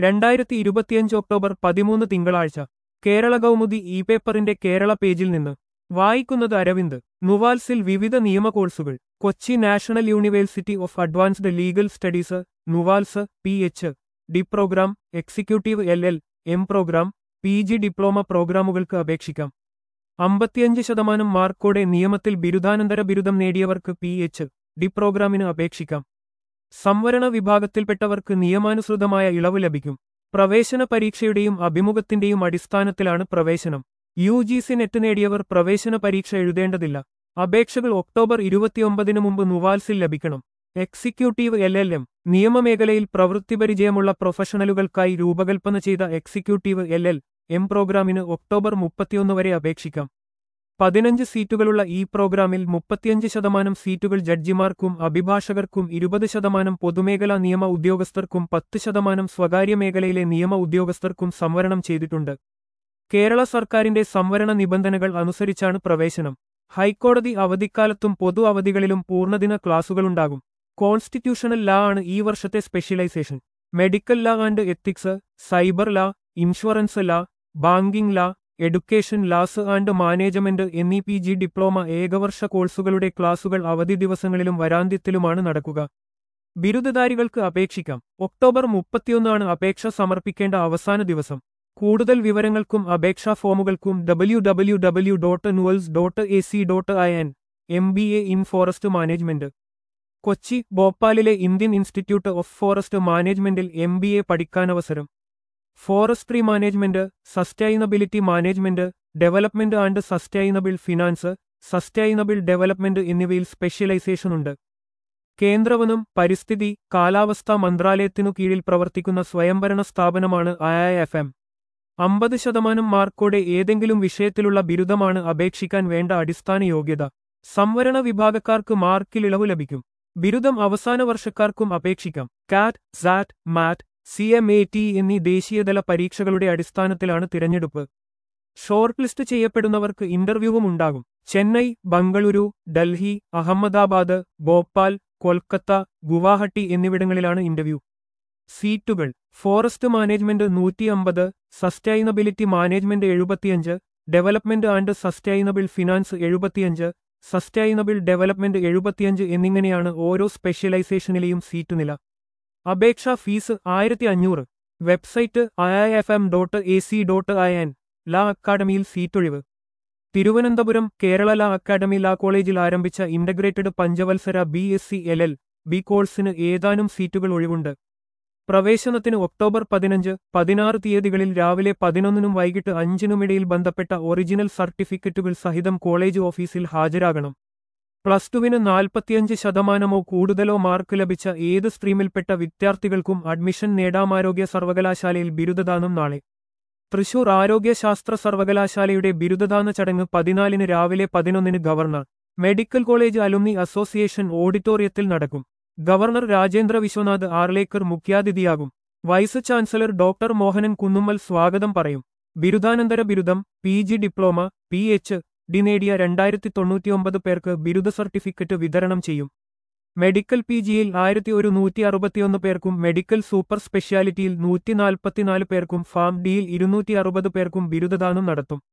രണ്ടായിരത്തി ഇരുപത്തിയഞ്ച് ഒക്ടോബർ പതിമൂന്ന് തിങ്കളാഴ്ച കേരള കൗമുദി ഇ പേപ്പറിന്റെ കേരള പേജിൽ നിന്ന് വായിക്കുന്നത് അരവിന്ദ് നുവാൽസിൽ വിവിധ നിയമ കോഴ്സുകൾ Kochi national university of advanced legal studies NUALS P H D programme executive L L M programme P G diploma പ്രോഗ്രാമുകൾക്ക് അപേക്ഷിക്കാം അമ്പത്തിയഞ്ച് ശതമാനം മാർക്കോടെ നിയമത്തിൽ ബിരുദാനന്തര ബിരുദം നേടിയവർക്ക് പി എച്ച് ഡി പ്രോഗ്രാമിന് അപേക്ഷിക്കാം സംവരണ വിഭാഗത്തിൽപ്പെട്ടവർക്ക് നിയമാനുസൃതമായ ഇളവ് ലഭിക്കും പ്രവേശന പരീക്ഷയുടെയും അഭിമുഖത്തിന്റെയും അടിസ്ഥാനത്തിലാണ് പ്രവേശനം യു ജി സി നെറ്റ് നേടിയവർ പ്രവേശന പരീക്ഷ എഴുതേണ്ടതില്ല അപേക്ഷകൾ ഒക്ടോബർ ഇരുപത്തിയൊമ്പതിന് മുമ്പ് നുവാൽസിൽ ലഭിക്കണം എക്സിക്യൂട്ടീവ് എൽ എൽ എം നിയമമേഖലയിൽ പ്രവൃത്തിപരിചയമുള്ള പ്രൊഫഷണലുകൾക്കായി രൂപകൽപ്പന ചെയ്ത എക്സിക്യൂട്ടീവ് എൽ എൽ എം പ്രോഗ്രാമിന് ഒക്ടോബർ മുപ്പത്തിയൊന്ന് വരെ അപേക്ഷിക്കാം പതിനഞ്ച് സീറ്റുകളുള്ള ഈ പ്രോഗ്രാമിൽ മുപ്പത്തിയഞ്ച് ശതമാനം സീറ്റുകൾ ജഡ്ജിമാർക്കും അഭിഭാഷകർക്കും ഇരുപത് ശതമാനം പൊതുമേഖലാ നിയമ ഉദ്യോഗസ്ഥർക്കും പത്ത് ശതമാനം സ്വകാര്യ മേഖലയിലെ നിയമ ഉദ്യോഗസ്ഥർക്കും സംവരണം ചെയ്തിട്ടുണ്ട് കേരള സർക്കാരിന്റെ സംവരണ നിബന്ധനകൾ അനുസരിച്ചാണ് പ്രവേശനം ഹൈക്കോടതി അവധിക്കാലത്തും പൊതു അവധികളിലും പൂർണ്ണദിന ക്ലാസുകളുണ്ടാകും കോൺസ്റ്റിറ്റ്യൂഷണൽ ലാ ആണ് ഈ വർഷത്തെ specialisation medical law and ethics cyber law insurance law banking law education laws and management എന്നീ പി ജി ഡിപ്ലോമ ഏകവർഷ കോഴ്സുകളുടെ ക്ലാസുകൾ അവധി ദിവസങ്ങളിലും വരാന്ത്യത്തിലുമാണ് നടക്കുക ബിരുദധാരികൾക്ക് അപേക്ഷിക്കാം ഒക്ടോബർ മുപ്പത്തിയൊന്നാണ് അപേക്ഷ സമർപ്പിക്കേണ്ട അവസാന ദിവസം കൂടുതൽ വിവരങ്ങൾക്കും അപേക്ഷാ ഫോമുകൾക്കും W W W dot NUALS dot A C dot I N M B A in forest management Kochi ഭോപ്പാലിലെ ഇന്ത്യൻ ഇൻസ്റ്റിറ്റ്യൂട്ട് ഓഫ് ഫോറസ്റ്റ് മാനേജ്മെന്റിൽ എം ബി എ പഠിക്കാനവസരം forestry management sustainability management development and sustainable finance sustainable development എന്നിവയിൽ specialisation ഉണ്ട് കേന്ദ്രവനം പരിസ്ഥിതി കാലാവസ്ഥാ മന്ത്രാലയത്തിനു കീഴിൽ പ്രവർത്തിക്കുന്ന സ്വയംഭരണ സ്ഥാപനമാണ് ഐ എഫ് എം അമ്പത് ശതമാനം മാർക്കോടെ ഏതെങ്കിലും വിഷയത്തിലുള്ള ബിരുദമാണ് അപേക്ഷിക്കാൻ വേണ്ട അടിസ്ഥാന യോഗ്യത സംവരണ വിഭാഗക്കാർക്ക് മാർക്കിൽ ഇളവ് ലഭിക്കും ബിരുദം അവസാന വർഷക്കാർക്കും അപേക്ഷിക്കാം CAT SAT MAT C M A T എന്നീ ദേശീയതല പരീക്ഷകളുടെ അടിസ്ഥാനത്തിലാണ് തിരഞ്ഞെടുപ്പ് ഷോർട്ട് ലിസ്റ്റ് ചെയ്യപ്പെടുന്നവർക്ക് ഇന്റർവ്യൂവും ഉണ്ടാകും ചെന്നൈ ബംഗളൂരു ഡൽഹി അഹമ്മദാബാദ് ഭോപ്പാൽ കൊൽക്കത്ത ഗുവാഹട്ടി എന്നിവിടങ്ങളിലാണ് ഇന്റർവ്യൂ സീറ്റുകൾ ഫോറസ്റ്റ് മാനേജ്മെന്റ് നൂറ്റിയമ്പത് സസ്റ്റൈനബിലിറ്റി മാനേജ്മെന്റ് എഴുപത്തിയഞ്ച് ഡെവലപ്മെന്റ് ആൻഡ് സസ്റ്റൈനബിൾ ഫിനാൻസ് എഴുപത്തിയഞ്ച് സസ്റ്റൈനബിൾ ഡെവലപ്മെന്റ് എഴുപത്തിയഞ്ച് എന്നിങ്ങനെയാണ് ഓരോ സ്പെഷ്യലൈസേഷനിലെയും സീറ്റ് നില അപേക്ഷാ ഫീസ് ആയിരത്തി അഞ്ഞൂറ് website I F M dot A C dot I N law അക്കാഡമിയിൽ സീറ്റൊഴിവ് തിരുവനന്തപുരം കേരള ലാ അക്കാഡമി ലാ കോളേജിൽ ആരംഭിച്ച ഇന്റഗ്രേറ്റഡ് പഞ്ചവത്സര B S C L L B കോഴ്സിന് ഏതാനും സീറ്റുകൾ ഒഴിവുണ്ട് പ്രവേശനത്തിന് ഒക്ടോബർ പതിനഞ്ച് പതിനാറ് തീയതികളിൽ രാവിലെ പതിനൊന്നിനും വൈകിട്ട് അഞ്ചിനുമിടയിൽ ബന്ധപ്പെട്ട ഒറിജിനൽ സർട്ടിഫിക്കറ്റുകൾ സഹിതം കോളേജ് ഓഫീസിൽ ഹാജരാകണം പ്ലസ് ടുവിന് നാൽപ്പത്തിയഞ്ച് ശതമാനമോ കൂടുതലോ മാർക്ക് ലഭിച്ച ഏത് സ്ട്രീമിൽപ്പെട്ട വിദ്യാർത്ഥികൾക്കും അഡ്മിഷൻ നേടാമാരോഗ്യ സർവകലാശാലയിൽ ബിരുദദാനം നാളെ തൃശൂർ ആരോഗ്യശാസ്ത്ര സർവകലാശാലയുടെ ബിരുദദാന ചടങ്ങ് പതിനാലിന് രാവിലെ പതിനൊന്നിന് governor medical college alumni association ഓഡിറ്റോറിയത്തിൽ നടക്കും ഗവർണർ രാജേന്ദ്ര വിശ്വനാഥ് ആർലേക്കർ മുഖ്യാതിഥിയാകും vice chancellor doctor Mohanan Kunnummal സ്വാഗതം പറയും ബിരുദാനന്തര ബിരുദം P G diploma P H D നേടിയ രണ്ടായിരത്തി തൊണ്ണൂറ്റിയൊമ്പത് പേർക്ക് ബിരുദ സർട്ടിഫിക്കറ്റ് വിതരണം ചെയ്യും മെഡിക്കൽ പി ജിയിൽ ആയിരത്തി ഒരു നൂറ്റി അറുപത്തിയൊന്ന് പേർക്കും മെഡിക്കൽ സൂപ്പർ സ്പെഷ്യാലിറ്റിയിൽ നൂറ്റി നാൽപ്പത്തിനാല് പേർക്കും ഫാം ഡിയിൽ ഇരുന്നൂറ്റി അറുപത് പേർക്കും ബിരുദദാനം നടത്തും